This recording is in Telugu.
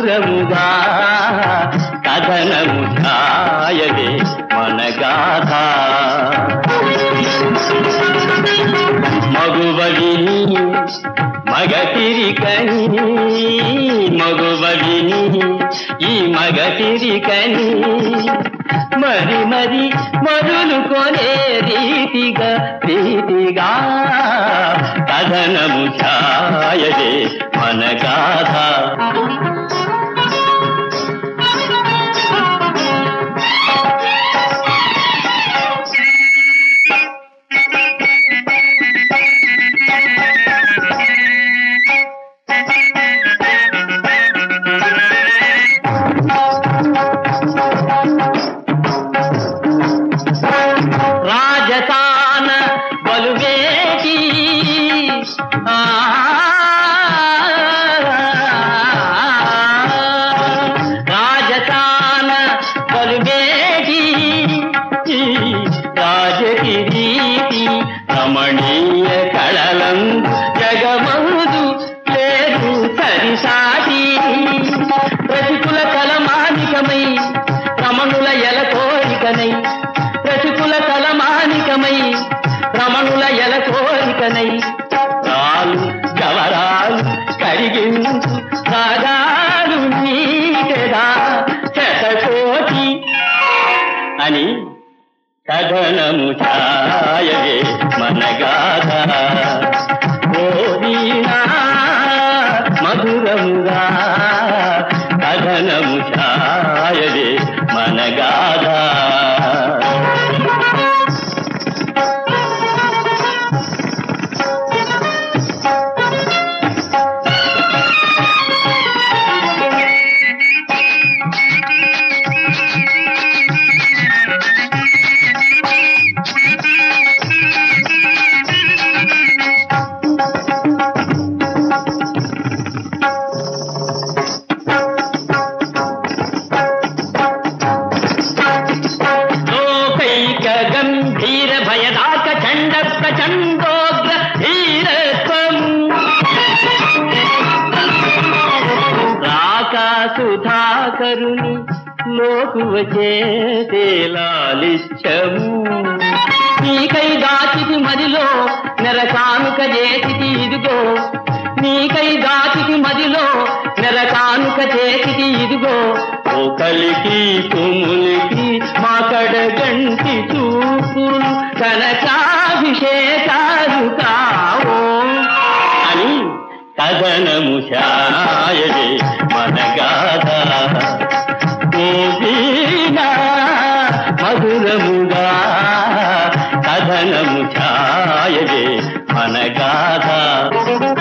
మధురముగా కథనము ఛాయవే మన గాథ మగువగిని మగతిరికని మగువగిని ఈ మగతిరికని మరి మరి మరులు కొనే రీతిగా ప్రీతిగా కథనము ఛాయదే మన గాథ రాజతాన బలువేటి ఆ, రాజతాన బలువేటి ఈ రాజకిరీటి రమణీయ కళలందు జగమందు లేదు సరిసాటి ప్రతికుల కలమానికమై రమణుల ఎల కోరికనై ప్రతికుల కలమానికమై రమణుల ఎల కోరికనై రాలు గవరాలు కరిగించు రాగాలు నీకెదా శతకోటి అని కథనము ఛాయవే మన గాథ ఓ వీణా మధురముగా కథనము ఛాయవే మన గాథ లోకైక గంభీర భయదాక చండ ప్రచండోగ్ర ధీరత్వం రాకా సుధాకరుని లోకువ చేలాలిచ్చము నీకై దాచితి మదిలో నెరకానుక చేసిటి ఇదిగో నీకై దాచితి మదిలో నెరకానుక చేసిటి ఇదిగో ఒకలికి తుములికి మాకడ గంటి చూపులు కనకాభిషేకాలు కావో అని కథనము ఛాయదే మన గాథ ఓ వీణా మధురముగా కథనము ఛాయదే మన గాథ